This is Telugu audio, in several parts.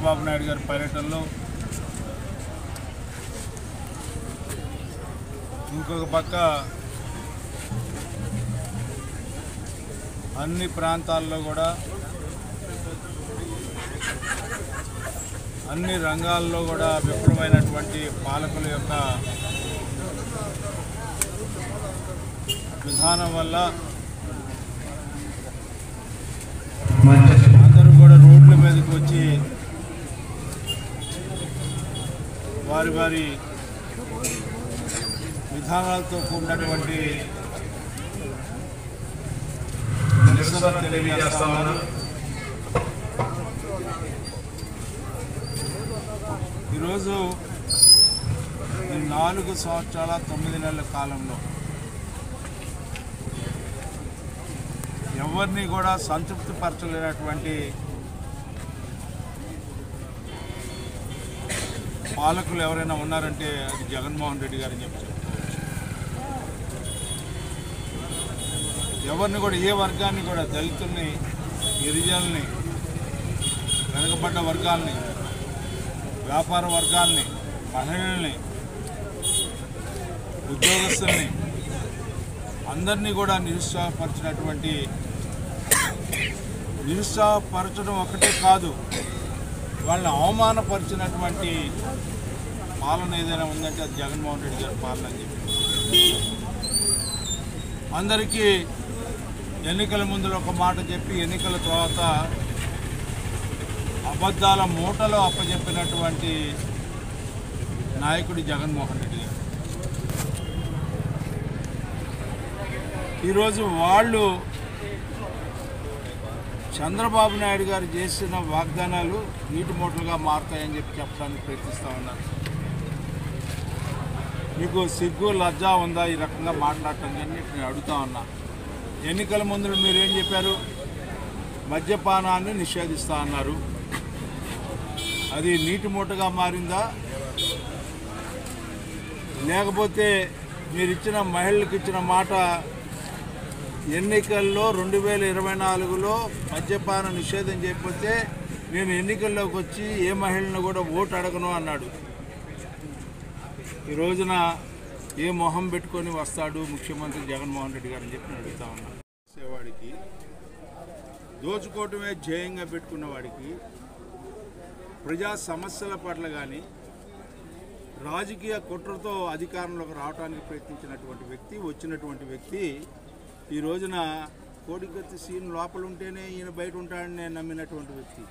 చంద్రబాబు నాయుడు గారి పర్యటనలో ఇంకొక పక్క అన్ని ప్రాంతాల్లో కూడా అన్ని రంగాల్లో కూడా విఫలమైనటువంటి పాలకుల యొక్క విధానం వల్ల అందరూ కూడా రోడ్ల మీదకి వచ్చి వారి వారి విధానాలతో కూడినటువంటి నిరసన తెలియజేస్తా ఉన్నారు ఈరోజు ఈ నాలుగు సంవత్సరాల తొమ్మిది నెలల కాలంలో ఎవరిని కూడా సంతృప్తి పరచలేనటువంటి పాలకులు ఎవరైనా ఉన్నారంటే అది జగన్మోహన్ రెడ్డి గారని చెప్పి చెప్పుకోవచ్చు ఎవరిని కూడా ఏ వర్గాన్ని కూడా దళితుల్ని గిరిజనుల్ని వెనుకబడ్డ వర్గాల్ని వ్యాపార వర్గాల్ని మహిళల్ని ఉద్యోగస్తుల్ని అందరినీ కూడా నిరుత్సాహపరిచినటువంటి నిరుత్సాహపరచడం ఒకటే కాదు వాళ్ళని అవమానపరిచినటువంటి పాలన ఏదైనా ఉందంటే అది జగన్మోహన్ రెడ్డి గారి పాలన అని చెప్పి అందరికీ ఎన్నికల ముందు ఒక మాట చెప్పి ఎన్నికల తర్వాత అబద్ధాల మూటలో అప్పచెప్పినటువంటి నాయకుడు జగన్మోహన్ రెడ్డి గారు ఈరోజు వాళ్ళు చంద్రబాబు నాయుడు గారు చేసిన వాగ్దానాలు నీటి మూటలుగా మారుతాయని చెప్పి చెప్పడానికి ప్రయత్నిస్తూ ఉన్నారు మీకు సిగ్గు లజ్జ ఉందా ఈ రకంగా మాట్లాడటం కానీ నేను అడుగుతా ఉన్నా ఎన్నికల ముందు మీరు ఏం చెప్పారు మద్యపానాన్ని నిషేధిస్తా అన్నారు అది నీటి మూటగా మారిందా లేకపోతే మీరు ఇచ్చిన మహిళలకు ఇచ్చిన మాట ఎన్నికల్లో రెండు వేల ఇరవై నాలుగులో మద్యపాన నిషేధం చేయకపోతే నేను ఎన్నికల్లోకి వచ్చి ఏ మహిళను కూడా ఓటు అడగను అన్నాడు ఈ రోజున ఏ మొహం పెట్టుకొని వస్తాడు ముఖ్యమంత్రి జగన్మోహన్ రెడ్డి గారు అని చెప్పి నేను అడుగుతా ఉన్నాను చేసేవాడికి దోచుకోవటమే ధ్యేయంగా పెట్టుకున్న వాడికి ప్రజా సమస్యల పట్ల కానీ రాజకీయ కుట్రతో అధికారంలోకి రావడానికి ప్రయత్నించినటువంటి వ్యక్తి వచ్చినటువంటి వ్యక్తి ఈ రోజున కోడికత్తి సీన్ లోపల ఉంటేనే ఈయన బయట ఉంటాడని నేను నమ్మినటువంటి వ్యక్తి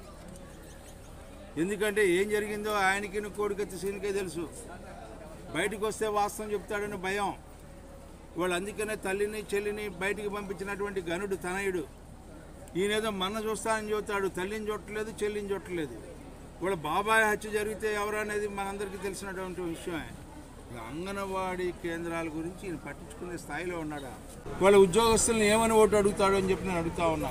ఎందుకంటే ఏం జరిగిందో ఆయనకి కోడికత్తి సీన్కే తెలుసు బయటకు వస్తే వాస్తవం చెప్తాడని భయం వాళ్ళు అందుకనే తల్లిని చెల్లిని బయటికి పంపించినటువంటి గనుడు తనయుడు ఈయనేదో మన చూస్తానని చెబుతాడు తల్లిని చూడట్లేదు చెల్లిని చూడట్లేదు వాళ్ళ బాబాయ్ హత్య జరిగితే ఎవరనేది మనందరికీ తెలిసినటువంటి విషయమే ఇక అంగన్వాడీ కేంద్రాల గురించి ఈయన పట్టించుకునే స్థాయిలో ఉన్నాడా వాళ్ళ ఉద్యోగస్తుల్ని ఏమని ఓటు అడుగుతాడు అని చెప్పి నేను అడుగుతా ఉన్నా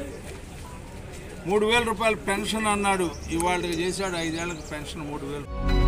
మూడు వేల రూపాయల పెన్షన్ అన్నాడు ఇవాళ చేశాడు ఐదేళ్లకు పెన్షన్ మూడు వేలు